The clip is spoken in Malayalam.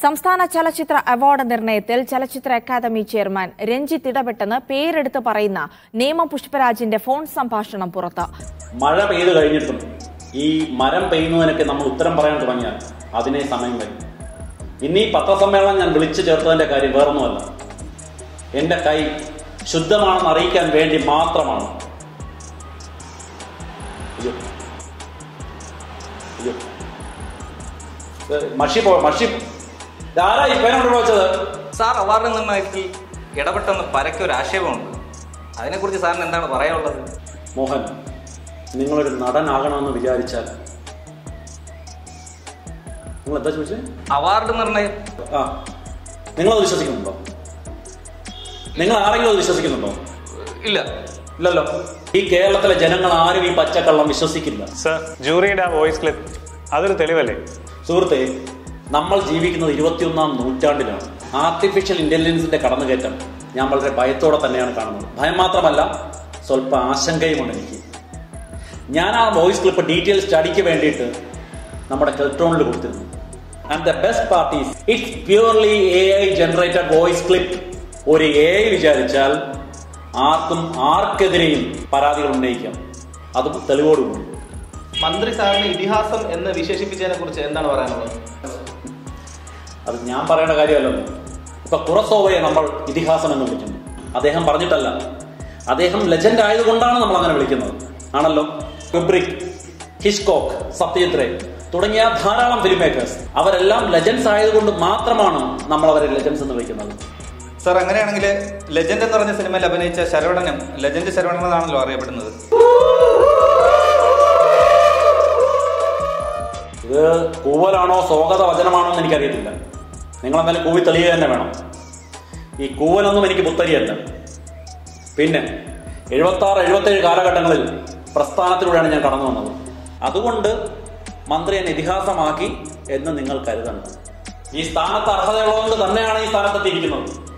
സംസ്ഥാന ചലച്ചിത്ര അവാർഡ് നിർണയത്തിൽ ചലച്ചിത്ര അക്കാദമി ചെയർമാൻ രഞ്ജിത്ത് ഇടപെട്ടെന്ന് പേരെടുത്ത് പറയുന്ന നേമ പുഷ്പരാജിന്റെ ഫോൺ സംഭാഷണം പുറത്ത് മഴ പെയ്തു കഴിഞ്ഞിട്ടും ഈ മരം പെയ്യുന്നതിനൊക്കെ നമ്മൾ ഉത്തരം പറയാൻ തുടങ്ങിയാൽ അതിനെ സമയം വരും ഇന്ന് ഈ പത്രസമ്മേളനം ഞാൻ വിളിച്ചു ചേർത്തതിന്റെ കാര്യം വേറൊന്നുമല്ല എന്റെ കൈ ശുദ്ധമാണെന്ന് അറിയിക്കാൻ വേണ്ടി മാത്രമാണ് അയ്യോ അയ്യോ ഇത് മഷി പോ മഷി ആരാ ഈ പേരോട് വെച്ചത് സാർ അവാർഡ് നിർണ്ണയത്തിൽ ഇടപെട്ടെന്ന് പരക്കെ ഒരു ആക്ഷേപമുണ്ട് അതിനെക്കുറിച്ച് സാറിന് എന്താണ് പറയാനുള്ളത് മോഹൻ നിങ്ങളൊരു നടനാകണമെന്ന് വിചാരിച്ചാൽ നിങ്ങൾ എന്താ ചോദിച്ചത് അവാർഡ് നിർണ്ണയം ആ നിങ്ങളത് വിശ്വസിക്കുന്നുണ്ടോ നിങ്ങൾ ആരെങ്കിലും അത് വിശ്വസിക്കുന്നുണ്ടോ ഇല്ല ഇല്ലല്ലോ ഈ കേരളത്തിലെ ജനങ്ങൾ ആരും ഈ പച്ചക്കള്ളം വിശ്വസിക്കില്ല സർ ജൂറിയുടെ ആ വോയിസ് ക്ലിപ്പ് അതൊരു തെളിവല്ലേ സുഹൃത്തെ നമ്മൾ ജീവിക്കുന്നത് ഇരുപത്തിയൊന്നാം നൂറ്റാണ്ടിലാണ് ആർട്ടിഫിഷ്യൽ ഇന്റലിജൻസിന്റെ കടന്നുകയറ്റം ഞാൻ വളരെ ഭയത്തോടെ തന്നെയാണ് കാണുന്നത് ഭയം മാത്രമല്ല സ്വല്പ ആശങ്കയുമുണ്ട് എനിക്ക് ഞാൻ ആ വോയിസ് ക്ലിപ്പ് ഡീറ്റെയിൽ സ്റ്റഡിക്ക് വേണ്ടിയിട്ട് നമ്മുടെ കെൽട്രോണിൽ കൊടുത്തിരുന്നു and the best parties it's purely A I generated voice clip ഒരു എ ഐ വിചാരിച്ചാൽ ആർക്കും ആർക്കെതിരെയും പരാതികൾ ഉന്നയിക്കാം അതും തെളിവോടുകൂടി മന്ത്രി സാറിന് ഇതിഹാസം എന്ന് വിശേഷിപ്പിച്ചതിനെ കുറിച്ച് എന്താണ് പറയാനുള്ളത് അത് ഞാൻ പറയേണ്ട കാര്യമല്ലല്ലോ ഇപ്പൊ കുറസോവയെ നമ്മൾ ഇതിഹാസം എന്ന് വിളിക്കുന്നു അദ്ദേഹം പറഞ്ഞിട്ടല്ല അദ്ദേഹം ലെജൻഡ് ആയതുകൊണ്ടാണ് നമ്മൾ അങ്ങനെ വിളിക്കുന്നത് ആണല്ലോ കുബ്രിക് ഹിഷ്കോക്ക് സത്യജിത് റേ തുടങ്ങിയ ധാരാളം ഫിലിം മേക്കേഴ്സ് അവരെല്ലാം ലെജൻസ് ആയതുകൊണ്ട് മാത്രമാണ് നമ്മൾ അവരെ ലെജൻസ് എന്ന് വിളിക്കുന്നത് സാർ അങ്ങനെയാണെങ്കിൽ ലെജൻഡ് എന്ന് പറഞ്ഞ സിനിമയിൽ അഭിനയിച്ച ശരവണനും ലെജൻഡ് ശരവണൻ എന്നാണല്ലോ അറിയപ്പെടുന്നത് ഇത് കൂവലാണോ സ്വാഗത വചനമാണോ എന്ന് എനിക്കറിയത്തില്ല നിങ്ങൾ എന്തായാലും കൂവി തെളിയുക തന്നെ വേണം ഈ കൂവലൊന്നും എനിക്ക് പുത്തരിയല്ല പിന്നെ എഴുപത്തി ആറ് എഴുപത്തേഴ് കാലഘട്ടങ്ങളിൽ പ്രസ്ഥാനത്തിലൂടെയാണ് ഞാൻ കടന്നു വന്നത് അതുകൊണ്ട് മന്ത്രി എന്നെ ഇതിഹാസമാക്കി എന്ന് നിങ്ങൾ കരുതണം ഈ സ്ഥാനത്ത് അർഹതയുള്ളതുകൊണ്ട് തന്നെയാണ് ഈ സ്ഥാനത്തെത്തിയിരിക്കുന്നത്